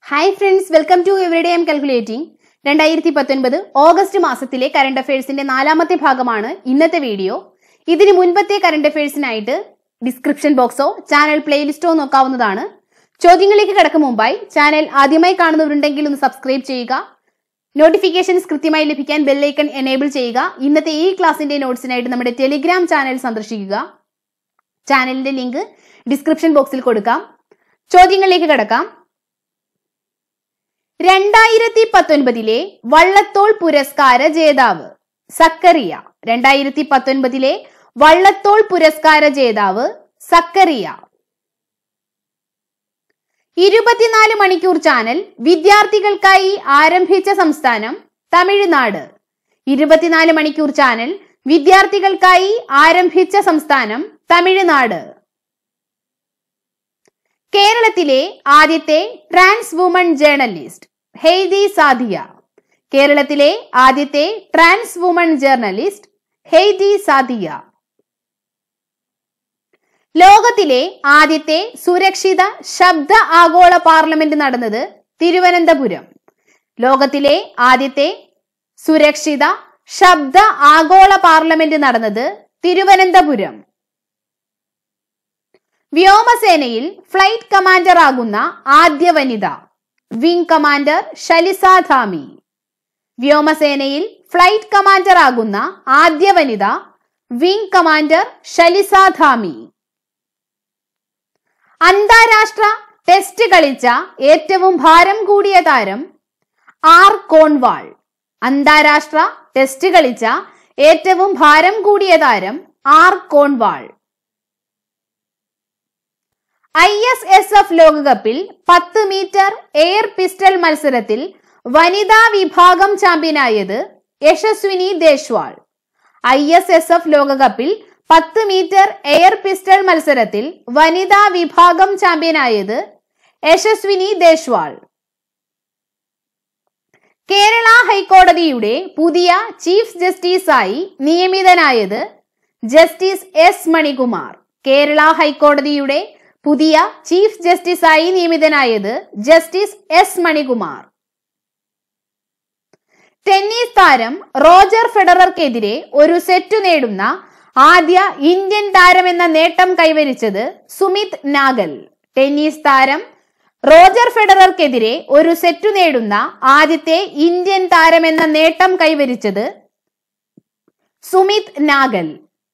hi friends welcome to everyday M calculating രണ്ടായിരത്തി പത്തൊൻപത് August മാസത്തിലെ കറണ്ട് അഫയേഴ്സിന്റെ നാലാമത്തെ ഭാഗമാണ് ഇന്നത്തെ വീഡിയോ ഇതിന് മുൻപത്തെ കറണ്ട് അഫയേഴ്സിനായിട്ട് ഡിസ്ക്രിപ്ഷൻ ബോക്സോ ചാനൽ പ്ലേലിസ്റ്റോ നോക്കാവുന്നതാണ് ചോദ്യങ്ങളിലേക്ക് കിടക്കും മുമ്പായി ചാനൽ ആദ്യമായി കാണുന്നവരുണ്ടെങ്കിൽ ഒന്ന് സബ്സ്ക്രൈബ് ചെയ്യുക നോട്ടിഫിക്കേഷൻസ് കൃത്യമായി ലഭിക്കാൻ ബെല്ലൈക്കൺ എനേബിൾ ചെയ്യുക ഇന്നത്തെ ഈ ക്ലാസിന്റെ നോട്ട്സിനായിട്ട് നമ്മുടെ ടെലിഗ്രാം ചാനൽ സന്ദർശിക്കുക ചാനലിന്റെ ലിങ്ക് ഡിസ്ക്രിപ്ഷൻ ബോക്സിൽ കൊടുക്കാം ചോദ്യങ്ങളിലേക്ക് കിടക്കാം രണ്ടായിരത്തി പത്തൊൻപതിലെ വള്ളത്തോൾ പുരസ്കാര ജേതാവ് സക്കറിയ രണ്ടായിരത്തി പത്തൊൻപതിലെ വള്ളത്തോൾ പുരസ്കാര ജേതാവ് സക്കറിയ ഇരുപത്തിനാല് മണിക്കൂർ ചാനൽ വിദ്യാർത്ഥികൾക്കായി ആരംഭിച്ച സംസ്ഥാനം തമിഴ്നാട് ഇരുപത്തിനാല് മണിക്കൂർ ചാനൽ വിദ്യാർത്ഥികൾക്കായി ആരംഭിച്ച സംസ്ഥാനം തമിഴ്നാട് കേരളത്തിലെ ആദ്യത്തെ trans woman journalist Heidi Saadiya കേരളത്തിലെ ആദ്യത്തെ trans woman journalist Heidi Saadiya ലോകത്തിലെ ആദ്യത്തെ സുരക്ഷിത ശബ്ദ ആഗോള പാർലമെന്റ് നടന്നത് തിരുവനന്തപുരം ലോകത്തിലെ ആദ്യത്തെ സുരക്ഷിത ശബ്ദ ആഗോള പാർലമെന്റ് നടന്നത് തിരുവനന്തപുരം വ്യോമസേനയിൽ ഫ്ലൈറ്റ് കമാൻഡർ ആകുന്ന ആദ്യ വനിത വിംഗ് കമാൻഡർ ഷലിസ ധാമി വ്യോമസേനയിൽ ഫ്ലൈറ്റ് കമാൻഡർ ആകുന്ന ആദ്യ വനിത വിംഗ് കമാൻഡർ ഷലിസ ധാമി അന്താരാഷ്ട്ര ടെസ്റ്റ് കളിച്ച ഏറ്റവും ഭാരം കൂടിയ താരം ആർ കോൺവാൾ അന്താരാഷ്ട്ര ടെസ്റ്റ് കളിച്ച ഏറ്റവും ഭാരം കൂടിയ താരം R Cornwall I S S F ലോകകപ്പിൽ പത്ത് മീറ്റർ എയർ പിസ്റ്റൾ മത്സരത്തിൽ വനിതാ വിഭാഗം ചാമ്പ്യനായത് Yashaswini Deswal I S S F ലോകകപ്പിൽ പത്ത് മീറ്റർ എയർ പിസ്റ്റൾ മത്സരത്തിൽ വനിതാ വിഭാഗം ചാമ്പ്യനായത് യശസ്വിനി ദേശ്വാൾ കേരള ഹൈക്കോടതിയുടെ പുതിയ ചീഫ് ജസ്റ്റിസായി നിയമിതനായത് ജസ്റ്റിസ് എസ് മണികുമാർ കേരള ഹൈക്കോടതിയുടെ പുതിയ ചീഫ് ജസ്റ്റിസായി നിയമിതനായത് ജസ്റ്റിസ് എസ് മണികുമാർ ടെന്നീസ് താരം റോജർ ഫെഡറർക്കെതിരെ ഒരു സെറ്റ് നേടുന്ന ആദ്യ ഇന്ത്യൻ താരമെന്ന നേട്ടം കൈവരിച്ചത് സുമിത് നാഗൽ ടെന്നീസ് താരം റോജർ ഫെഡറർക്കെതിരെ ഒരു സെറ്റ് നേടുന്ന ആദ്യത്തെ ഇന്ത്യൻ താരമെന്ന നേട്ടം കൈവരിച്ചത് Sumit Nagal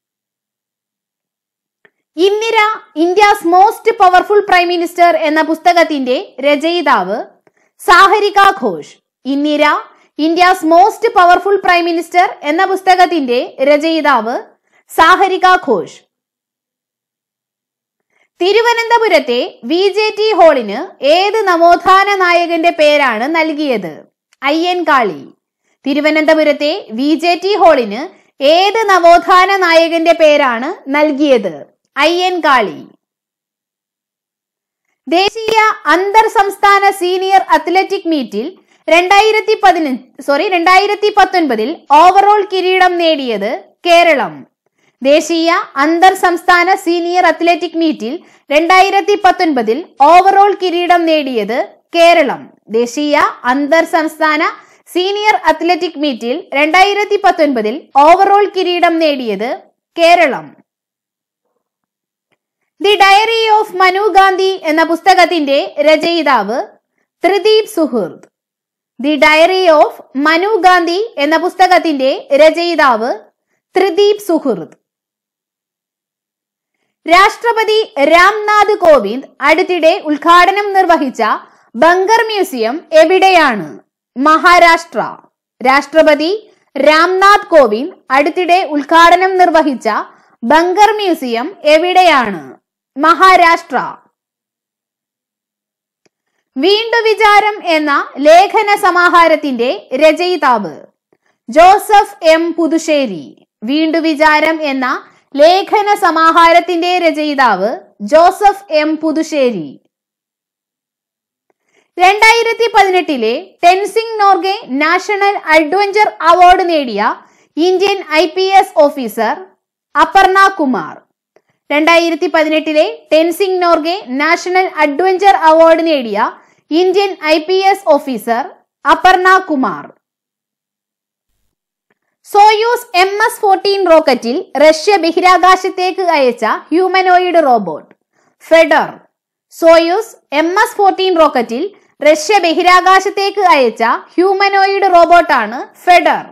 Indira India's most powerful prime minister എന്ന പുസ്തകത്തിന്റെ രചയിതാവ് Sagarika Ghose Indira India's most powerful prime minister എന്ന പുസ്തകത്തിന്റെ രചയിതാവ് സാഹരിക ഘോഷ് തിരുവനന്തപുരത്തെ വി ജെ ടി ഹാളിന് ഏത് നവോത്ഥാന നായകന്റെ പേരാണ് നൽകിയത് അയ്യൻകാളി തിരുവനന്തപുരത്തെ വി ജെ ടി ഹാളിന് ഏത് നവോത്ഥാന നായകന്റെ പേരാണ് നൽകിയത് അയ്യൻകാളി ദേശീയ അന്തർ സംസ്ഥാന സീനിയർ അത്ലറ്റിക് മീറ്റിൽ രണ്ടായിരത്തി പതിനഞ്ച് സോറി രണ്ടായിരത്തി പത്തൊൻപതിൽ ഓവറോൾ കിരീടം നേടിയത് കേരളം ദേശീയ അന്തർ സംസ്ഥാന സീനിയർ അത്ലറ്റിക് മീറ്റിൽ രണ്ടായിരത്തി പത്തൊൻപതിൽ ഓവറോൾ കിരീടം നേടിയത് കേരളം ദേശീയ അന്തർ സംസ്ഥാന സീനിയർ അത്ലറ്റിക് മീറ്റിൽ രണ്ടായിരത്തി പത്തൊൻപതിൽ ഓവറോൾ കിരീടം നേടിയത് Keralam the diary of Manu Gandhi എന്ന പുസ്തകത്തിന്റെ രചയിതാവ് Tridip Suhrud the diary of Manu Gandhi എന്ന പുസ്തകത്തിന്റെ രചയിതാവ് ത്രിദീപ് സുഹൃദ് രാഷ്ട്രപതി രാംനാഥ് കോവിന്ദ് അടുത്തിടെ ഉദ്ഘാടനം നിർവഹിച്ച ബങ്കർ മ്യൂസിയം എവിടെയാണ് മഹാരാഷ്ട്ര രാഷ്ട്രപതി രാംനാഥ് കോവിന്ദ് അടുത്തിടെ ഉദ്ഘാടനം നിർവഹിച്ച ബങ്കർ മ്യൂസിയം എവിടെയാണ് മഹാരാഷ്ട്ര വീണ്ടു വിചാരം എന്ന ലേഖന സമാഹാരത്തിന്റെ രചയിതാവ് ജോസഫ് എം പുതുശ്ശേരി വീണ്ടു വിചാരം എന്ന ലേഖന സമാഹാരത്തിന്റെ രചയിതാവ് ജോസഫ് എം പുതുശ്ശേരി രണ്ടായിരത്തി പതിനെട്ടിലെ Tenzing Norgay national adventure award നേടിയ Indian I P S officer Aparna Kumar രണ്ടായിരത്തി പതിനെട്ടിലെ Tenzing Norgay national adventure award നേടിയ Indian I P S officer Aparna Kumar Soyuz M S fourteen റോക്കറ്റിൽ റഷ്യ ബഹിരാകാശത്തേക്ക് അയച്ച humanoid robot Fedor Soyuz M S fourteen റോക്കറ്റിൽ റഷ്യ ബഹിരാകാശത്തേക്ക് അയച്ച ഹ്യൂമനോയിഡ് റോബോട്ടാണ് ഫെഡർ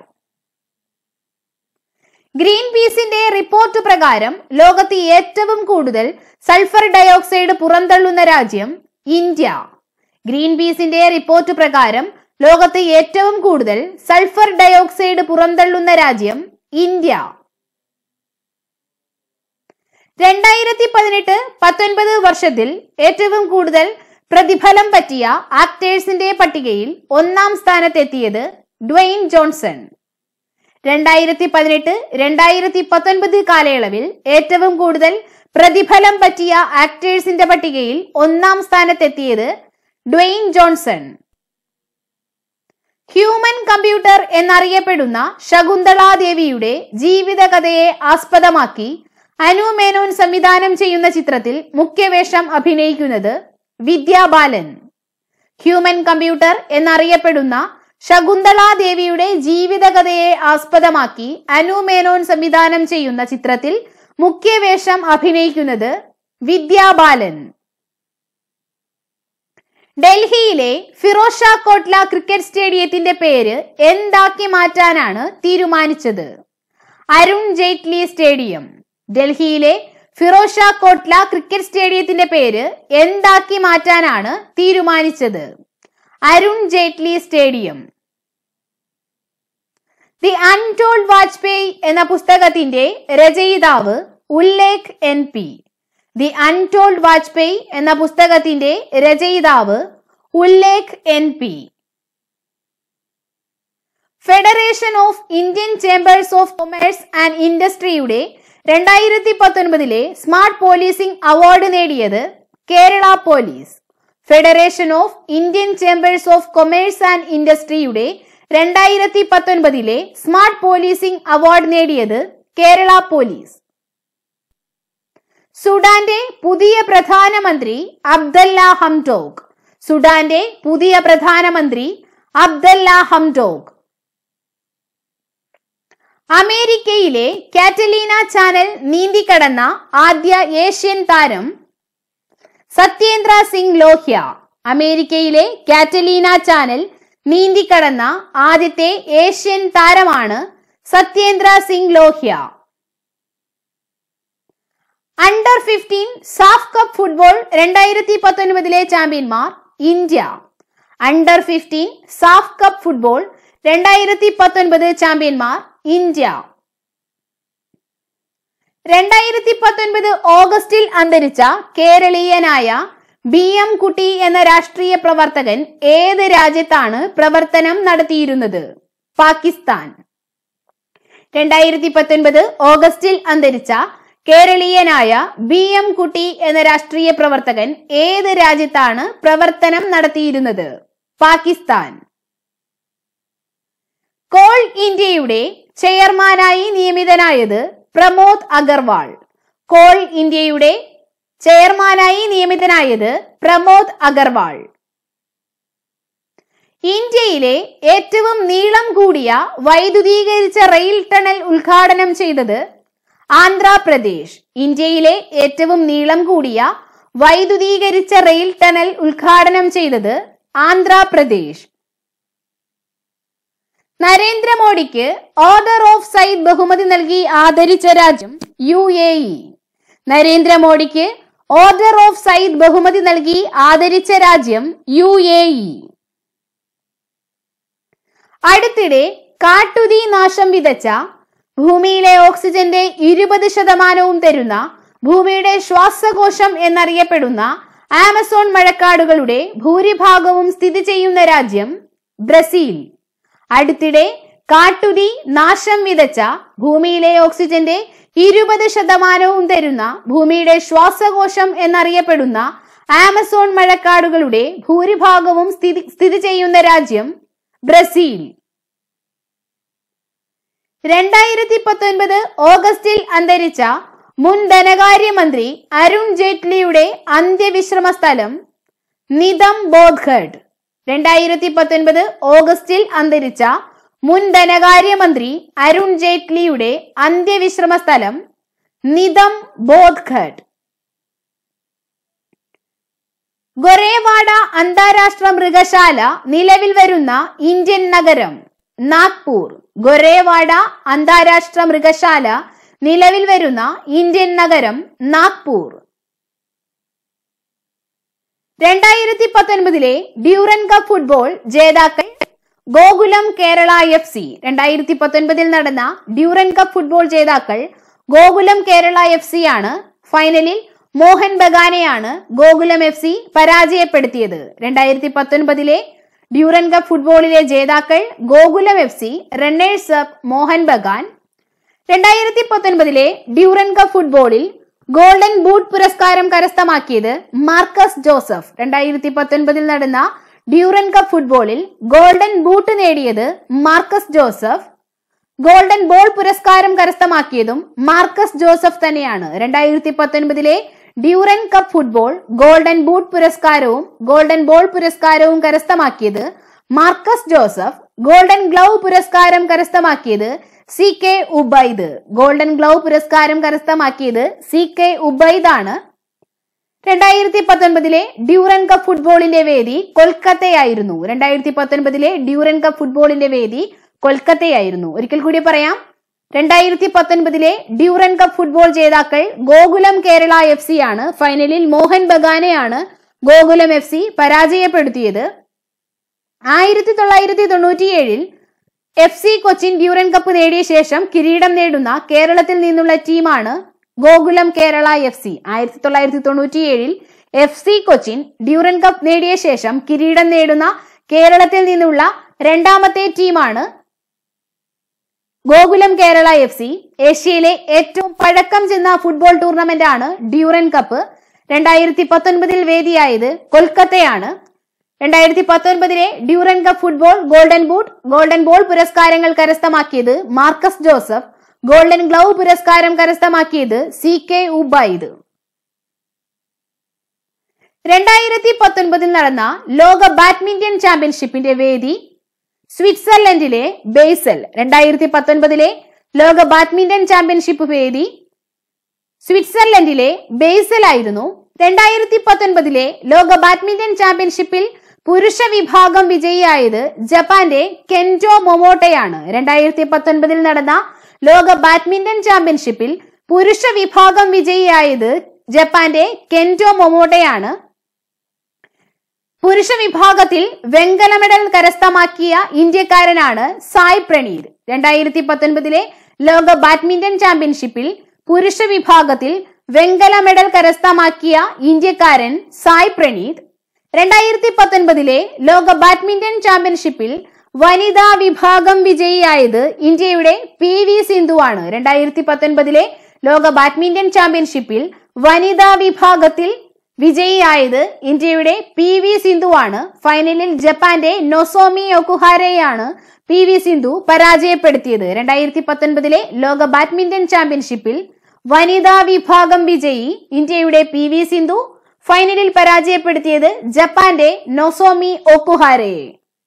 ഗ്രീൻ പീസിന്റെ റിപ്പോർട്ട് പ്രകാരം ലോകത്ത് ഏറ്റവും കൂടുതൽ സൾഫർ ഡയോക്സൈഡ് പുറന്തള്ളുന്ന രാജ്യം ഇന്ത്യ ഗ്രീൻ പീസിന്റെ റിപ്പോർട്ട് പ്രകാരം ലോകത്ത് ഏറ്റവും കൂടുതൽ സൾഫർ ഡയോക്സൈഡ് പുറന്തള്ളുന്ന രാജ്യം ഇന്ത്യ രണ്ടായിരത്തി പതിനെട്ട് പത്തൊൻപത് വർഷത്തിൽ ഏറ്റവും കൂടുതൽ പ്രതിഫലം പറ്റിയ ആക്ടേഴ്സിന്റെ പട്ടികയിൽ ഒന്നാം സ്ഥാനത്തെത്തിയത് ഡ്വെയിൻ ജോൺസൺ രണ്ടായിരത്തി പതിനെട്ട് രണ്ടായിരത്തി പത്തൊൻപത് കാലയളവിൽ ഏറ്റവും കൂടുതൽ പ്രതിഫലം പറ്റിയ ആക്ടേഴ്സിന്റെ പട്ടികയിൽ ഒന്നാം സ്ഥാനത്തെത്തിയത് ഡ്വെയിൻ ജോൺസൺ ഹ്യൂമൻ കമ്പ്യൂട്ടർ എന്നറിയപ്പെടുന്ന ശകുന്തള ദേവിയുടെ ജീവിതകഥയെ ആസ്പദമാക്കി അനു മേനോൻ സംവിധാനം ചെയ്യുന്ന ചിത്രത്തിൽ മുഖ്യവേഷം അഭിനയിക്കുന്നത് വിദ്യാ ബാലൻ ഹ്യൂമൻ കമ്പ്യൂട്ടർ എന്നറിയപ്പെടുന്ന ശകുന്തള ദേവിയുടെ ജീവിതകഥയെ ആസ്പദമാക്കി അനു മേനോൻ സംവിധാനം ചെയ്യുന്ന ചിത്രത്തിൽ മുഖ്യവേഷം അഭിനയിക്കുന്നത് വിദ്യാ ബാലൻ ഡൽഹിയിലെ ഫിറോസ് ഷാ കോട്ട്ല ക്രിക്കറ്റ് സ്റ്റേഡിയത്തിന്റെ പേര് എന്താക്കി മാറ്റാനാണ് തീരുമാനിച്ചത് അരുൺ ജെയ്റ്റ്ലി സ്റ്റേഡിയം ഡൽഹിയിലെ ഫിറോസ് ഷാ കോട്ട്ല ക്രിക്കറ്റ് സ്റ്റേഡിയത്തിന്റെ പേര് എന്താക്കി മാറ്റാനാണ് തീരുമാനിച്ചത് Arun Jaitley stadium the untold Vajpayee എന്ന പുസ്തകത്തിന്റെ രചയിതാവ് Ullekh N P the untold Vajpayee എന്ന പുസ്തകത്തിന്റെ രചയിതാവ് Ullekh N P federation of Indian chambers of commerce and ഇൻഡസ്ട്രിയുടെ രണ്ടായിരത്തി പത്തൊൻപതിലെ സ്മാർട്ട് പോലീസിംഗ് അവാർഡ് നേടിയത് Kerala police federation of Indian chambers of commerce and ഇൻഡസ്ട്രിയുടെ രണ്ടായിരത്തി പത്തൊൻപതിലെ സ്മാർട്ട് പോലീസിംഗ് അവാർഡ് നേടിയത് കേരള പോലീസ് സുഡാന്റെ പുതിയ പ്രധാനമന്ത്രി അബ്ദല്ല ഹംഡോഗ് സുഡാന്റെ പുതിയ പ്രധാനമന്ത്രി അബ്ദല്ല ഹംഡോഗ് അമേരിക്കയിലെ കാറ്റലീന ചാനൽ നീന്തിക്കടന്ന ആദ്യ ഏഷ്യൻ താരം സത്യേന്ദ്ര സിംഗ് ലോഹ്യ അമേരിക്കയിലെ കാറ്റലീന ചാനൽ നീന്തിക്കടന്ന ആദ്യത്തെ ഏഷ്യൻ താരമാണ് Satyendra Singh Lohia under fifteen SAFF cup football രണ്ടായിരത്തി പത്തൊൻപതിലെ ചാമ്പ്യന്മാർ India under fifteen SAFF cup football രണ്ടായിരത്തി പത്തൊൻപത് ചാമ്പ്യന്മാർ ഇന്ത്യ രണ്ടായിരത്തി പത്തൊൻപത് ഓഗസ്റ്റിൽ അന്തരിച്ച കേരളീയനായ ബി എം കുട്ടി എന്ന രാഷ്ട്രീയ പ്രവർത്തകൻ ഏത് രാജ്യത്താണ് പ്രവർത്തനം നടത്തിയിരുന്നത് പാകിസ്ഥാൻ രണ്ടായിരത്തി പത്തൊൻപത് ഓഗസ്റ്റിൽ അന്തരിച്ച കേരളീയനായ ബി എം കുട്ടി എന്ന രാഷ്ട്രീയ പ്രവർത്തകൻ ഏത് രാജ്യത്താണ് പ്രവർത്തനം നടത്തിയിരുന്നത് പാകിസ്ഥാൻ കോൾ ഇന്ത്യയുടെ ചെയർമാനായി നിയമിതനായത് പ്രമോദ് അഗർവാൾ കോൾ ഇന്ത്യയുടെ ചെയർമാനായി നിയമിതനായത് പ്രമോദ് അഗർവാൾ ഇന്ത്യയിലെ ഏറ്റവും നീളം കൂടിയ വൈദ്യുതീകരിച്ച റെയിൽ ടണൽ ഉദ്ഘാടനം ചെയ്തത് ആന്ധ്രാപ്രദേശ് ഇന്ത്യയിലെ ഏറ്റവും നീളം കൂടിയ വൈദ്യുതീകരിച്ച റെയിൽ ടണൽ ഉദ്ഘാടനം ചെയ്തത് ആന്ധ്രാപ്രദേശ് നരേന്ദ്രമോദിക്ക് ഓർഡർ ഓഫ് സയ്യിദ് ബഹുമതി നൽകി ആദരിച്ച രാജ്യം യു എ ഇ നരേന്ദ്രമോദിക്ക് ഓർഡർ ഓഫ് സയ്യിദ് ബഹുമതി നൽകി ആദരിച്ച രാജ്യം യു എ ഇ അടുത്തിടെ കാട്ടുതീ നാശം വിതച്ച ഭൂമിയിലെ ഓക്സിജന്റെ ഇരുപത് ശതമാനവും തരുന്ന ഭൂമിയുടെ ശ്വാസകോശം എന്നറിയപ്പെടുന്ന ആമസോൺ മഴക്കാടുകളുടെ ഭൂരിഭാഗവും സ്ഥിതി ചെയ്യുന്ന രാജ്യം ബ്രസീൽ അടുത്തിടെ കാട്ടുതീ നാശം വിതച്ച ഭൂമിയിലെ ഓക്സിജന്റെ ഇരുപത് ശതമാനവും തരുന്ന ഭൂമിയുടെ ശ്വാസകോശം എന്നറിയപ്പെടുന്ന ആമസോൺ മഴക്കാടുകളുടെ ഭൂരിഭാഗവും സ്ഥിതി സ്ഥിതി ചെയ്യുന്ന രാജ്യം ബ്രസീൽ രണ്ടായിരത്തി പത്തൊൻപത് ഓഗസ്റ്റിൽ അന്തരിച്ച മുൻ ധനകാര്യമന്ത്രി അരുൺ ജെയ്റ്റ്ലിയുടെ അന്ത്യവിശ്രമ സ്ഥലം നിതം ബോധ്ഘട്ട് രണ്ടായിരത്തി പത്തൊൻപത് ഓഗസ്റ്റിൽ അന്തരിച്ച മുൻ ധനകാര്യമന്ത്രി അരുൺ ജെയ്റ്റ്ലിയുടെ അന്ത്യവിശ്രമ സ്ഥലം നിതം ബോധ്ഘട്ട് ഗൊറേവാഡ അന്താരാഷ്ട്ര മൃഗശാല നിലവിൽ വരുന്ന ഇന്ത്യൻ നഗരം നാഗ്പൂർ ഗൊറേവാഡ അന്താരാഷ്ട്ര മൃഗശാല നിലവിൽ വരുന്ന ഇന്ത്യൻ നഗരം നാഗ്പൂർ രണ്ടായിരത്തി പത്തൊൻപതിലെ ഡ്യൂറൻ കപ്പ് ഫുട്ബോൾ ജേതാക്കൾ ഗോകുലം കേരള എഫ് സി രണ്ടായിരത്തി പത്തൊൻപതിൽ നടന്ന ഡ്യൂറൻ കപ്പ് ഫുട്ബോൾ ജേതാക്കൾ ഗോകുലം കേരള എഫ് സി ആണ് ഫൈനലിൽ മോഹൻ ബഗാനെയാണ് ഗോകുലം എഫ് സി പരാജയപ്പെടുത്തിയത് രണ്ടായിരത്തി പത്തൊൻപതിലെ ഡ്യൂറൻ കപ്പ് ഫുട്ബോളിലെ ജേതാക്കൾ Gokulam F C runners up Mohun Bagan രണ്ടായിരത്തി പത്തൊൻപതിലെ ഡ്യൂറൻ കപ്പ് ഫുട്ബോളിൽ ഗോൾഡൻ ബൂട്ട് പുരസ്കാരം കരസ്ഥമാക്കിയത് മാർക്കസ് ജോസഫ് രണ്ടായിരത്തി പത്തൊൻപതിൽ നടന്ന ഡ്യൂറൻ കപ്പ് ഫുട്ബോളിൽ ഗോൾഡൻ ബൂട്ട് നേടിയത് മാർക്കസ് ജോസഫ് ഗോൾഡൻ ബോൾ പുരസ്കാരം കരസ്ഥമാക്കിയതും മാർക്കസ് ജോസഫ് തന്നെയാണ് രണ്ടായിരത്തി പത്തൊൻപതിലെ Durand cup football golden boot പുരസ്കാരവും ഗോൾഡൻ ബോൾ പുരസ്കാരവും കരസ്ഥമാക്കിയത് മാർക്കസ് ജോസഫ് ഗോൾഡൻ ഗ്ലൗ പുരസ്കാരം കരസ്ഥമാക്കിയത് C K Ubaid golden glove പുരസ്കാരം കരസ്ഥമാക്കിയത് സി കെ ഉബൈദ് ആണ് രണ്ടായിരത്തി പത്തൊൻപതിലെ ഡ്യൂറൻ കപ്പ് ഫുട്ബോളിന്റെ വേദി കൊൽക്കത്തയായിരുന്നു രണ്ടായിരത്തി പത്തൊൻപതിലെ ഡ്യൂറൻ കപ്പ് ഫുട്ബോളിന്റെ വേദി കൊൽക്കത്തയായിരുന്നു ഒരിക്കൽ കൂടി പറയാം രണ്ടായിരത്തി പത്തൊൻപതിലെ ഡ്യൂറൻ കപ്പ് ഫുട്ബോൾ ജേതാക്കൾ ഗോകുലം കേരള എഫ് സി ആണ് ഫൈനലിൽ മോഹൻ ബഗാനെയാണ് ഗോകുലം എഫ് സി പരാജയപ്പെടുത്തിയത് ആയിരത്തി തൊള്ളായിരത്തി തൊണ്ണൂറ്റിയേഴിൽ F C Cochin Durand cup നേടിയ ശേഷം കിരീടം നേടുന്ന കേരളത്തിൽ നിന്നുള്ള ടീമാണ് ഗോകുലം കേരള എഫ് സി ആയിരത്തി തൊള്ളായിരത്തി തൊണ്ണൂറ്റിയേഴിൽ F C Cochin Durand cup നേടിയ ശേഷം കിരീടം നേടുന്ന കേരളത്തിൽ നിന്നുള്ള രണ്ടാമത്തെ ടീമാണ് ഗോകുലം കേരള എഫ് സി ഏഷ്യയിലെ ഏറ്റവും പഴക്കം ചെന്ന ഫുട്ബോൾ ടൂർണമെന്റ് ആണ് ഡ്യൂറൻ കപ്പ് രണ്ടായിരത്തി പത്തൊൻപതിൽ വേദിയായത് കൊൽക്കത്തയാണ് രണ്ടായിരത്തി പത്തൊൻപതിലെ Durand cup football golden boot golden ball പുരസ്കാരങ്ങൾ കരസ്ഥമാക്കിയത് മാർക്കസ് ജോസഫ് ഗോൾഡൻ ഗ്ലൗ പുരസ്കാരം കരസ്ഥമാക്കിയത് സി കെ ഉബൈദ് രണ്ടായിരത്തി പത്തൊൻപതിൽ നടന്ന ലോക ബാഡ്മിന്റൺ ചാമ്പ്യൻഷിപ്പിന്റെ വേദി സ്വിറ്റ്സർലൻഡിലെ ബേസൽ രണ്ടായിരത്തി പത്തൊൻപതിലെ ലോക ബാഡ്മിന്റൺ ചാമ്പ്യൻഷിപ്പ് വേദി സ്വിറ്റ്സർലൻഡിലെ ബേസൽ ആയിരുന്നു രണ്ടായിരത്തി പത്തൊൻപതിലെ ലോക ബാഡ്മിന്റൺ ചാമ്പ്യൻഷിപ്പിൽ പുരുഷ വിഭാഗം വിജയിയായത് ജപ്പാന്റെ കെൻറ്റോ മൊമോട്ടയാണ് രണ്ടായിരത്തി പത്തൊൻപതിൽ നടന്ന ലോക ബാഡ്മിന്റൺ ചാമ്പ്യൻഷിപ്പിൽ പുരുഷ വിഭാഗം വിജയിയായത് ജപ്പാന്റെ കെൻറ്റോ മൊമോട്ടയാണ് പുരുഷ വിഭാഗത്തിൽ വെങ്കല മെഡൽ കരസ്ഥമാക്കിയ ഇന്ത്യക്കാരനാണ് സായ് പ്രണീത് രണ്ടായിരത്തി പത്തൊൻപതിലെ ലോക ബാഡ്മിന്റൺ ചാമ്പ്യൻഷിപ്പിൽ പുരുഷ വിഭാഗത്തിൽ വെങ്കല മെഡൽ കരസ്ഥമാക്കിയ ഇന്ത്യക്കാരൻ സായ് പ്രണീത് രണ്ടായിരത്തി പത്തൊൻപതിലെ ലോക ബാഡ്മിന്റൺ ചാമ്പ്യൻഷിപ്പിൽ വനിതാ വിഭാഗം വിജയിയായത് ഇന്ത്യയുടെ പി വി സിന്ധുവാണ് രണ്ടായിരത്തി പത്തൊൻപതിലെ ലോക ബാഡ്മിന്റൺ ചാമ്പ്യൻഷിപ്പിൽ വനിതാ വിഭാഗത്തിൽ വിജയിയായത് ഇന്ത്യയുടെ പി വി സിന്ധുവാണ് ഫൈനലിൽ ജപ്പാന്റെ നൊസോമി ഒക്കുഹാരെയാണ് പി വി സിന്ധു പരാജയപ്പെടുത്തിയത് രണ്ടായിരത്തി പത്തൊൻപതിലെ ലോക ബാഡ്മിന്റൺ ചാമ്പ്യൻഷിപ്പിൽ വനിതാ വിഭാഗം വിജയി ഇന്ത്യയുടെ പി വി സിന്ധു ഫൈനലിൽ പരാജയപ്പെടുത്തിയത് ജപ്പാന്റെ നൊസോമി ഒക്കുഹാരയെ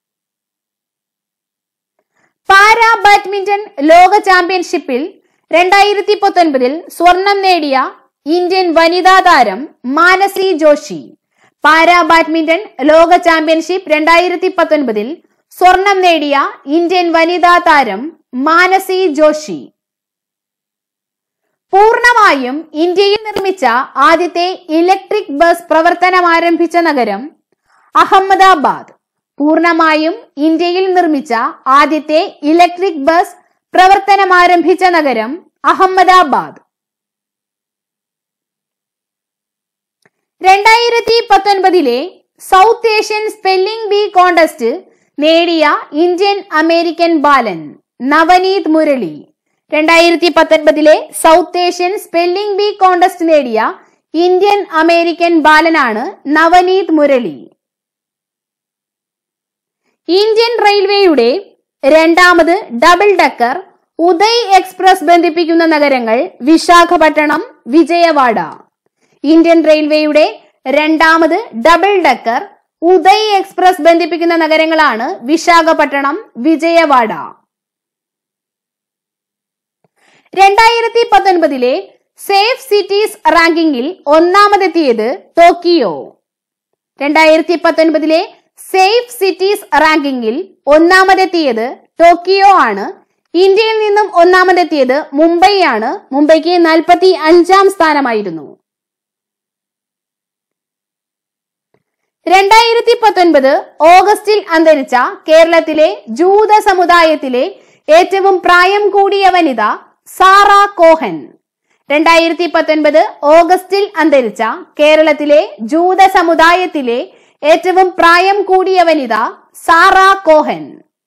പാരാ ബാഡ്മിന്റൺ ലോക ചാമ്പ്യൻഷിപ്പിൽ രണ്ടായിരത്തി പത്തൊൻപതിൽ സ്വർണം നേടിയ ഇന്ത്യൻ വനിതാ താരം മാനസി ജോഷി പാരാ ബാഡ്മിന്റൺ ലോക ചാമ്പ്യൻഷിപ്പ് രണ്ടായിരത്തി പത്തൊൻപതിൽ സ്വർണം നേടിയ ഇന്ത്യൻ വനിതാ താരം മാനസി ജോഷി പൂർണമായും ഇന്ത്യയിൽ നിർമ്മിച്ച ആദ്യത്തെ ഇലക്ട്രിക് ബസ് പ്രവർത്തനം ആരംഭിച്ച നഗരം അഹമ്മദാബാദ് പൂർണമായും ഇന്ത്യയിൽ നിർമ്മിച്ച ആദ്യത്തെ ഇലക്ട്രിക് ബസ് പ്രവർത്തനം ആരംഭിച്ച നഗരം അഹമ്മദാബാദ് രണ്ടായിരത്തി പത്തൊൻപതിലെ south Asian spelling bee contest നേടിയ ഇന്ത്യൻ അമേരിക്കൻ ബാലൻ നവനീത് മുരളി രണ്ടായിരത്തി പത്തൊൻപതിലെ south Asian spelling bee contest നേടിയ ഇന്ത്യൻ അമേരിക്കൻ ബാലനാണ് നവനീത് മുരളി ഇന്ത്യൻ റെയിൽവേയുടെ രണ്ടാമത് ഡബിൾ ഡക്കർ ഉദയ് എക്സ്പ്രസ് ബന്ധിപ്പിക്കുന്ന നഗരങ്ങൾ വിശാഖപട്ടണം വിജയവാഡ ഇന്ത്യൻ റെയിൽവേയുടെ രണ്ടാമത് ഡബിൾ ഡക്കർ ഉദയ് എക്സ്പ്രസ് ബന്ധിപ്പിക്കുന്ന നഗരങ്ങളാണ് വിശാഖപട്ടണം വിജയവാഡ രണ്ടായിരത്തി പത്തൊൻപതിലെ സേഫ് സിറ്റീസ് റാങ്കിങ്ങിൽ ഒന്നാമതെത്തിയത് ടോക്കിയോ രണ്ടായിരത്തി പത്തൊൻപതിലെ സേഫ് സിറ്റീസ് റാങ്കിങ്ങിൽ ഒന്നാമതെത്തിയത് ടോക്കിയോ ആണ് ഇന്ത്യയിൽ നിന്നും ഒന്നാമതെത്തിയത് മുംബൈ ആണ് മുംബൈക്ക് നാൽപ്പത്തി അഞ്ചാം സ്ഥാനമായിരുന്നു രണ്ടായിരത്തി പത്തൊൻപത് ഓഗസ്റ്റിൽ അന്തരിച്ച കേരളത്തിലെ ജൂത സമുദായത്തിലെ ഏറ്റവും പ്രായം കൂടിയ വനിത സാറ കോഹൻ രണ്ടായിരത്തി പത്തൊൻപത് ഓഗസ്റ്റിൽ അന്തരിച്ച കേരളത്തിലെ ജൂത സമുദായത്തിലെ ഏറ്റവും പ്രായം കൂടിയ വനിത സാറ കോഹൻ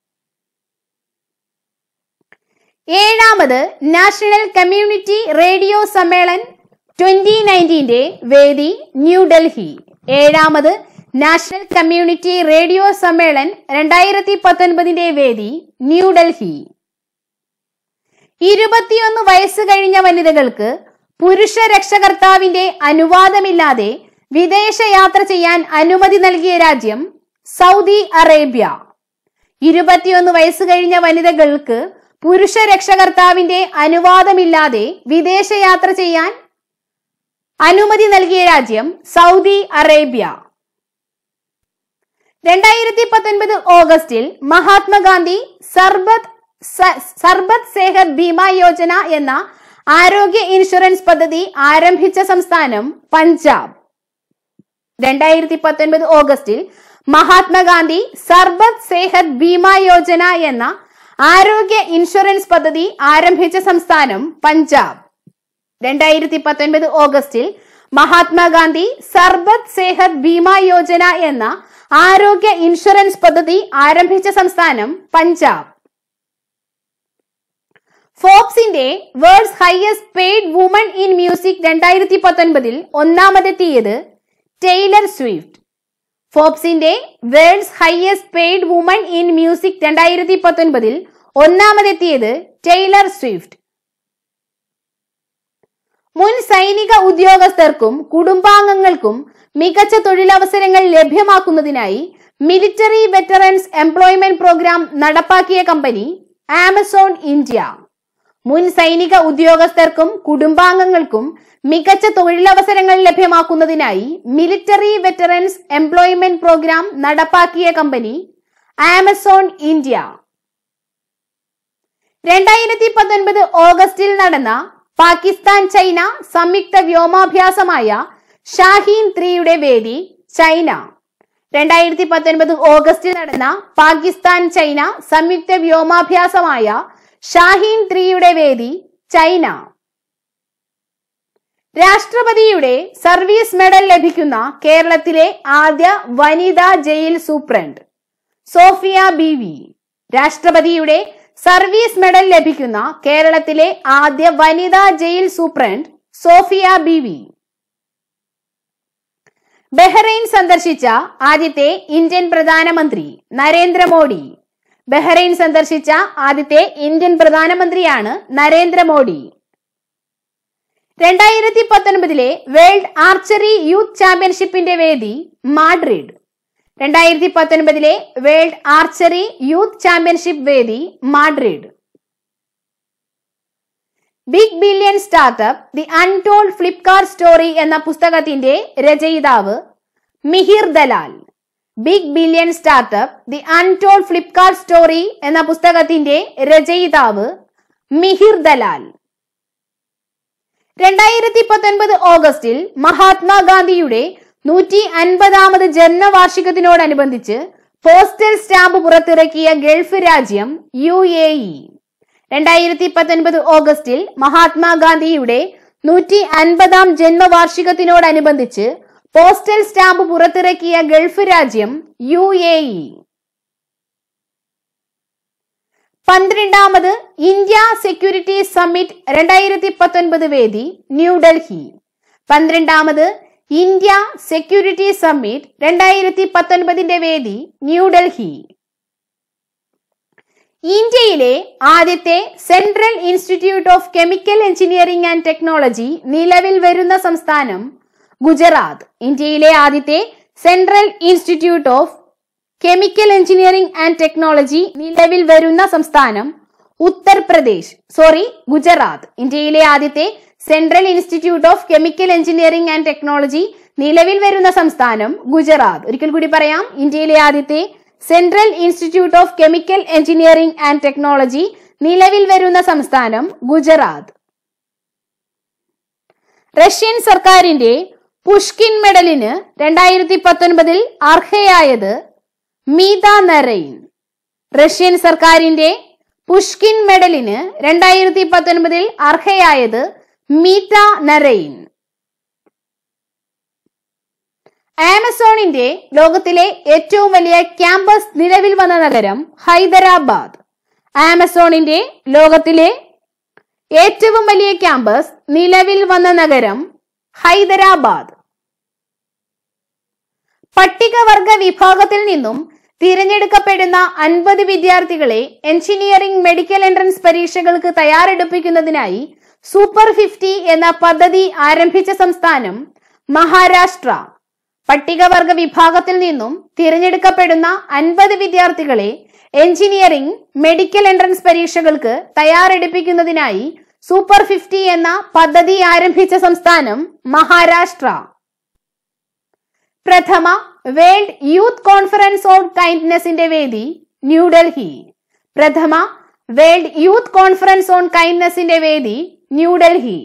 ഏഴാമത് national community radio Sammelan twenty നയൻറ്റീന്റെ വേദി ന്യൂഡൽഹി ഏഴാമത് നാഷണൽ കമ്മ്യൂണിറ്റി റേഡിയോ സമ്മേളൻ രണ്ടായിരത്തി പത്തൊൻപതിന്റെ വേദി ന്യൂഡൽഹി ഇരുപത്തിയൊന്ന് വയസ്സ് കഴിഞ്ഞ വനിതകൾക്ക് പുരുഷ രക്ഷകർത്താവിന്റെ അനുവാദമില്ലാതെ വിദേശ യാത്ര ചെയ്യാൻ അനുമതി നൽകിയ രാജ്യം സൗദി അറേബ്യ ഇരുപത്തിയൊന്ന് വയസ്സ് കഴിഞ്ഞ വനിതകൾക്ക് പുരുഷ രക്ഷകർത്താവിന്റെ അനുവാദമില്ലാതെ വിദേശ യാത്ര ചെയ്യാൻ അനുമതി നൽകിയ രാജ്യം സൗദി അറേബ്യ രണ്ടായിരത്തി പത്തൊൻപത് ഓഗസ്റ്റിൽ മഹാത്മാഗാന്ധി സർബത്ത് സ- സർബത്ത് സേഹത് ബീമ യോജന എന്ന ആരോഗ്യ ഇൻഷുറൻസ് പദ്ധതി ആരംഭിച്ച സംസ്ഥാനം പഞ്ചാബ് രണ്ടായിരത്തി പത്തൊൻപത് ഓഗസ്റ്റിൽ മഹാത്മാഗാന്ധി സർബത്ത് സേഹത് ബീമ യോജന എന്ന ആരോഗ്യ ഇൻഷുറൻസ് പദ്ധതി ആരംഭിച്ച സംസ്ഥാനം പഞ്ചാബ് രണ്ടായിരത്തി പത്തൊൻപത് ഓഗസ്റ്റിൽ മഹാത്മാഗാന്ധി സർബത്ത് സേഹത് ബീമ യോജന എന്ന ആരോഗ്യ ഇൻഷുറൻസ് പദ്ധതി ആരംഭിച്ച സംസ്ഥാനം പഞ്ചാബ് ഫോബ്സിന്റെ world's highest paid woman in music രണ്ടായിരത്തി പത്തൊൻപതിൽ ഒന്നാമതെത്തിയത് ടൈലർ സ്വിഫ്റ്റ് ഫോബ്സിന്റെ world's highest paid woman in music രണ്ടായിരത്തി പത്തൊൻപതിൽ ഒന്നാമതെത്തിയത് ടൈലർ സ്വിഫ്റ്റ് മുൻ സൈനിക ഉദ്യോഗസ്ഥർക്കും കുടുംബാംഗങ്ങൾക്കും മികച്ച തൊഴിലവസരങ്ങൾ ലഭ്യമാക്കുന്നതിനായി മിലിറ്ററി വെറ്ററൻസ് എംപ്ലോയ്മെന്റ് പ്രോഗ്രാം നടപ്പാക്കിയ കമ്പനി ആമസോൺ ഇന്ത്യ മുൻ സൈനിക ഉദ്യോഗസ്ഥർക്കും കുടുംബാംഗങ്ങൾക്കും മികച്ച തൊഴിലവസരങ്ങൾ ലഭ്യമാക്കുന്നതിനായി മിലിറ്ററി വെറ്ററൻസ് എംപ്ലോയ്മെന്റ് പ്രോഗ്രാം നടപ്പാക്കിയ കമ്പനി ആമസോൺ ഇന്ത്യ രണ്ടായിരത്തി പത്തൊൻപത് ഓഗസ്റ്റിൽ നടന്ന പാകിസ്ഥാൻ ചൈന സംയുക്ത വ്യോമാഭ്യാസമായ ഷാഹീൻ ത്രീയുടെ വേദി ചൈന രണ്ടായിരത്തി പത്തൊൻപത് ഓഗസ്റ്റിൽ നടന്ന പാകിസ്ഥാൻ ചൈന സംയുക്ത വ്യോമാഭ്യാസമായ ഷാഹീൻ ത്രീയുടെ വേദി ചൈന രാഷ്ട്രപതിയുടെ സർവീസ് മെഡൽ ലഭിക്കുന്ന കേരളത്തിലെ ആദ്യ വനിതാ jail superintendent Sophia B V രാഷ്ട്രപതിയുടെ സർവീസ് മെഡൽ ലഭിക്കുന്ന കേരളത്തിലെ ആദ്യ വനിതാ jail superintendent Sophia B V Bahrain സന്ദർശിച്ച ആദ്യത്തെ ഇന്ത്യൻ പ്രധാനമന്ത്രി നരേന്ദ്രമോദി ബഹ്റൈൻ സന്ദർശിച്ച ആദ്യത്തെ ഇന്ത്യൻ പ്രധാനമന്ത്രിയാണ് നരേന്ദ്രമോദി രണ്ടായിരത്തി പത്തൊൻപതിലെ വേൾഡ് ആർച്ചറി യൂത്ത് ചാമ്പ്യൻഷിപ്പിന്റെ വേദി മാഡ്രിഡ് രണ്ടായിരത്തി പത്തൊൻപതിലെ വേൾഡ് ആർച്ചറി യൂത്ത് ചാമ്പ്യൻഷിപ്പ് വേദി Madrid big billion startup the untold Flipkart story എന്ന പുസ്തകത്തിന്റെ രചയിതാവ് Mihir Dalal big billion startup the untold Flipkart story എന്ന പുസ്തകത്തിന്റെ രചയിതാവ് മിഹിർ ദലാൽ രണ്ടായിരത്തി പത്തൊൻപത് ഓഗസ്റ്റിൽ മഹാത്മാഗാന്ധിയുടെ നൂറ്റി അൻപതാമത് ജന്മവാർഷികത്തിനോടനുബന്ധിച്ച് പോസ്റ്റൽ സ്റ്റാമ്പ് പുറത്തിറക്കിയ ഗൾഫ് രാജ്യം യു എ ഇ രണ്ടായിരത്തി പത്തൊൻപത് ഓഗസ്റ്റിൽ മഹാത്മാഗാന്ധിയുടെ നൂറ്റി അൻപതാം ജന്മവാർഷികത്തിനോടനുബന്ധിച്ച് പോസ്റ്റൽ സ്റ്റാമ്പ് പുറത്തിറക്കിയ ഗൾഫ് രാജ്യം യു എ ഇ പന്ത്രണ്ടാമത് ഇന്ത്യ സെക്യൂരിറ്റി സമ്മിറ്റ് രണ്ടായിരത്തി പത്തൊൻപത് വേദി ന്യൂഡൽഹി പന്ത്രണ്ടാമത് ഇന്ത്യ സെക്യൂരിറ്റി സമ്മിറ്റ് രണ്ടായിരത്തി പത്തൊൻപതിന്റെ വേദി ന്യൂഡൽഹി ഇന്ത്യയിലെ ആദ്യത്തെ central institute of chemical engineering and technology നിലവിൽ വരുന്ന സംസ്ഥാനം ഗുജറാത്ത് ഇന്ത്യയിലെ ആദ്യത്തെ central institute of chemical engineering and technology നിലവിൽ വരുന്ന സംസ്ഥാനം ഉത്തർപ്രദേശ് സോറി ഗുജറാത്ത് ഇന്ത്യയിലെ ആദ്യത്തെ central institute of chemical engineering and technology നിലവിൽ വരുന്ന സംസ്ഥാനം ഗുജറാത്ത് ഒരിക്കൽ കൂടി പറയാം ഇന്ത്യയിലെ ആദ്യത്തെ central institute of chemical engineering and technology നിലവിൽ വരുന്ന സംസ്ഥാനം ഗുജറാത്ത് റഷ്യൻ സർക്കാരിന്റെ പുഷ്കിൻ മെഡലിന് രണ്ടായിരത്തി പത്തൊൻപതിൽ അർഹയായത് മീത നരൈൻ റഷ്യൻ സർക്കാരിന്റെ പുഷ്കിൻ മെഡലിന് രണ്ടായിരത്തി പത്തൊൻപതിൽ അർഹയായത് മീറ്റ നരൈൻ ആമസോണിന്റെ ലോകത്തിലെ ഏറ്റവും വലിയ ക്യാമ്പസ് നിലവിൽ വന്ന നഗരം ഹൈദരാബാദ് ആമസോണിന്റെ ലോകത്തിലെ ഏറ്റവും വലിയ ക്യാമ്പസ് നിലവിൽ വന്ന നഗരം ഹൈദരാബാദ് പട്ടികവർഗ വിഭാഗത്തിൽ നിന്നും തിരഞ്ഞെടുക്കപ്പെടുന്ന അൻപത് വിദ്യാർത്ഥികളെ എഞ്ചിനീയറിംഗ് മെഡിക്കൽ എൻട്രൻസ് പരീക്ഷകൾക്ക് തയ്യാറെടുപ്പിക്കുന്നതിനായി സൂപ്പർ ഫിഫ്റ്റി എന്ന പദ്ധതി ആരംഭിച്ച സംസ്ഥാനം മഹാരാഷ്ട്ര പട്ടികവർഗ വിഭാഗത്തിൽ നിന്നും തിരഞ്ഞെടുക്കപ്പെടുന്ന അൻപത് വിദ്യാർത്ഥികളെ എഞ്ചിനീയറിംഗ് മെഡിക്കൽ എൻട്രൻസ് പരീക്ഷകൾക്ക് തയ്യാറെടുപ്പിക്കുന്നതിനായി സൂപ്പർ ഫിഫ്റ്റി എന്ന പദ്ധതി ആരംഭിച്ച സംസ്ഥാനം മഹാരാഷ്ട്ര പ്രഥമ വേൾഡ് യൂത്ത് കോൺഫറൻസ് ഓൺ കൈൻഡ്നെസിന്റെ വേദി ന്യൂഡൽഹി പ്രഥമ വേൾഡ് യൂത്ത് കോൺഫറൻസ് ഓൺ കൈൻഡ്നെസിന്റെ വേദി ന്യൂഡൽഹി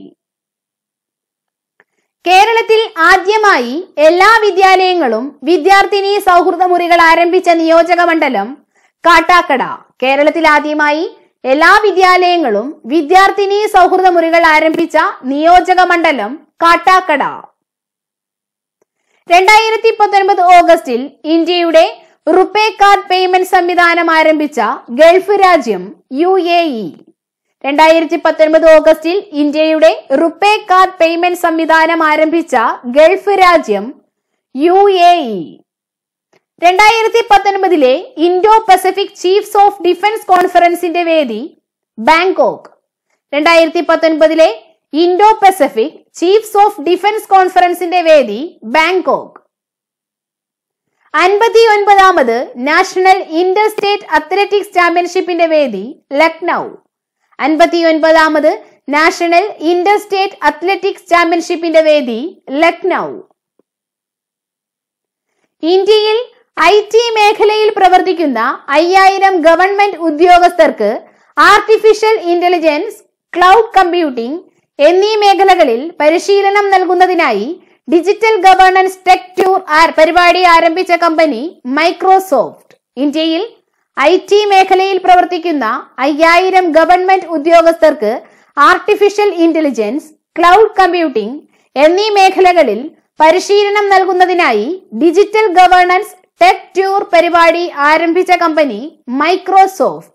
കേരളത്തിൽ ആദ്യമായി എല്ലാ വിദ്യാലയങ്ങളും വിദ്യാർത്ഥിനി സൗഹൃദ മുറികൾ ആരംഭിച്ച നിയോജക മണ്ഡലം കാട്ടാക്കട കേരളത്തിൽ ആദ്യമായി എല്ലാ വിദ്യാലയങ്ങളും വിദ്യാർത്ഥിനി സൗഹൃദ മുറികൾ ആരംഭിച്ച നിയോജക മണ്ഡലം കാട്ടാക്കട രണ്ടായിരത്തി പത്തൊൻപത് ഓഗസ്റ്റിൽ ഇന്ത്യയുടെ റുപേ കാർഡ് പേയ്മെന്റ് സംവിധാനം ആരംഭിച്ച ഗൾഫ് രാജ്യം യു എ ഇ രണ്ടായിരത്തി പത്തൊൻപത് ഓഗസ്റ്റിൽ ഇന്ത്യയുടെ റുപേ കാർഡ് പേയ്മെന്റ് സംവിധാനം ആരംഭിച്ച ഗൾഫ് രാജ്യം യു എ ഇ രണ്ടായിരത്തി പത്തൊൻപതിലെ Indo Pacific chiefs of defence കോൺഫറൻസിന്റെ വേദി ബാങ്കോക്ക് രണ്ടായിരത്തി പത്തൊൻപതിലെ Indo Pacific chiefs of defence കോൺഫറൻസിന്റെ വേദി ബാങ്കോക്ക് അൻപത്തി ഒൻപതാമത് നാഷണൽ ഇന്റർ സ്റ്റേറ്റ് അത്ലറ്റിക്സ് ചാമ്പ്യൻഷിപ്പിന്റെ വേദി ലക്നൗ അൻപത്തി ഒൻപതാമത് നാഷണൽ ഇന്റർ സ്റ്റേറ്റ് അത്ലറ്റിക്സ് ചാമ്പ്യൻഷിപ്പിന്റെ വേദി ലക്നൗ ഇന്ത്യയിൽ ഐ ടി മേഖലയിൽ പ്രവർത്തിക്കുന്ന അയ്യായിരം ഗവൺമെന്റ് ഉദ്യോഗസ്ഥർക്ക് ആർട്ടിഫിഷ്യൽ ഇന്റലിജൻസ് ക്ലൗഡ് കമ്പ്യൂട്ടിംഗ് എന്നീ മേഖലകളിൽ പരിശീലനം നൽകുന്നതിനായി ഡിജിറ്റൽ ഗവേണൻസ് ടെക് ടൂർ പരിപാടി ആരംഭിച്ച കമ്പനി മൈക്രോസോഫ്റ്റ് ഇന്ത്യയിൽ ഐ ടി മേഖലയിൽ പ്രവർത്തിക്കുന്ന അയ്യായിരം ഗവൺമെന്റ് ഉദ്യോഗസ്ഥർക്ക് ആർട്ടിഫിഷ്യൽ ഇന്റലിജൻസ് ക്ലൗഡ് കമ്പ്യൂട്ടിംഗ് എന്നീ മേഖലകളിൽ പരിശീലനം നൽകുന്നതിനായി ഡിജിറ്റൽ ഗവേണൻസ് ടെക് ടൂർ പരിപാടി ആരംഭിച്ച കമ്പനി മൈക്രോസോഫ്റ്റ്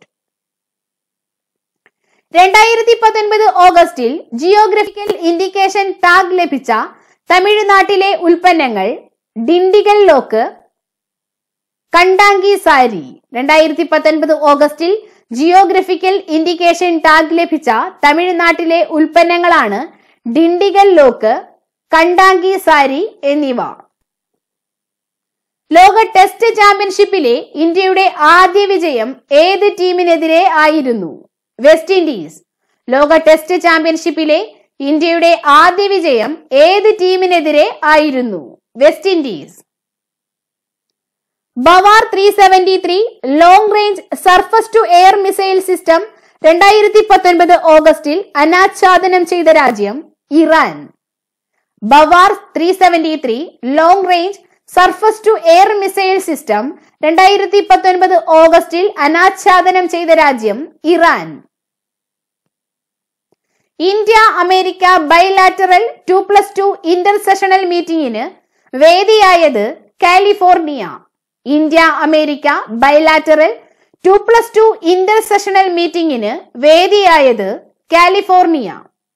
രണ്ടായിരത്തി പത്തൊൻപത് ഓഗസ്റ്റിൽ ജിയോഗ്രഫിക്കൽ ഇൻഡിക്കേഷൻ ടാഗ് ലഭിച്ച തമിഴ്നാട്ടിലെ ഉൽപ്പന്നങ്ങൾ ഡിണ്ടിഗൽ ലോക്ക് കണ്ടാങ്കി സാരി രണ്ടായിരത്തി പത്തൊൻപത് ഓഗസ്റ്റിൽ ജിയോഗ്രഫിക്കൽ ഇൻഡിക്കേഷൻ ടാഗ് ലഭിച്ച തമിഴ്നാട്ടിലെ ഉൽപ്പന്നങ്ങളാണ് ഡിണ്ടിഗൽ ലോക്ക് കണ്ടാങ്കി സാരി എന്നിവ ലോക ടെസ്റ്റ് ചാമ്പ്യൻഷിപ്പിലെ ഇന്ത്യയുടെ ആദ്യ വിജയം ഏത് ടീമിനെതിരെ ആയിരുന്നു വെസ്റ്റ് ഇൻഡീസ് ലോക ടെസ്റ്റ് ചാമ്പ്യൻഷിപ്പിലെ ഇന്ത്യയുടെ ആദ്യ വിജയം ഏത് ടീമിനെതിരെ ആയിരുന്നു West Indies Bavar three seventy three long range surface to air missile system രണ്ടായിരത്തി പത്തൊൻപത് ഓഗസ്റ്റിൽ അനാച്ഛാദനം ചെയ്ത രാജ്യം Iran Bavar three seventy three long range surface to air missile system രണ്ടായിരത്തി പത്തൊൻപത് ഓഗസ്റ്റിൽ അനാച്ഛാദനം ചെയ്ത രാജ്യം Iran India America bilateral two plus two intersessional മീറ്റിംഗിന് വേദിയായത് California India America bilateral two plus two intersessional മീറ്റിംഗിന് വേദിയായത് കാലിഫോർണിയ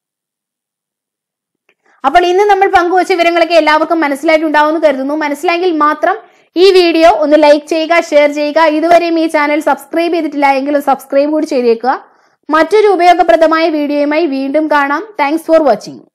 അപ്പോൾ ഇന്ന് നമ്മൾ പങ്കുവച്ച വിവരങ്ങളൊക്കെ എല്ലാവർക്കും മനസ്സിലായിട്ടുണ്ടാവുമെന്ന് കരുതുന്നു മനസ്സിലായെങ്കിൽ മാത്രം ഈ വീഡിയോ ഒന്ന് ലൈക്ക് ചെയ്യുക ഷെയർ ചെയ്യുക ഇതുവരെയും ഈ ചാനൽ സബ്സ്ക്രൈബ് ചെയ്തിട്ടില്ല എങ്കിൽ സബ്സ്ക്രൈബ് കൂടി ചെയ്തേക്കുക മറ്റൊരു ഉപയോഗപ്രദമായ വീഡിയോയുമായി വീണ്ടും കാണാം താങ്ക്സ് ഫോർ വാച്ചിങ്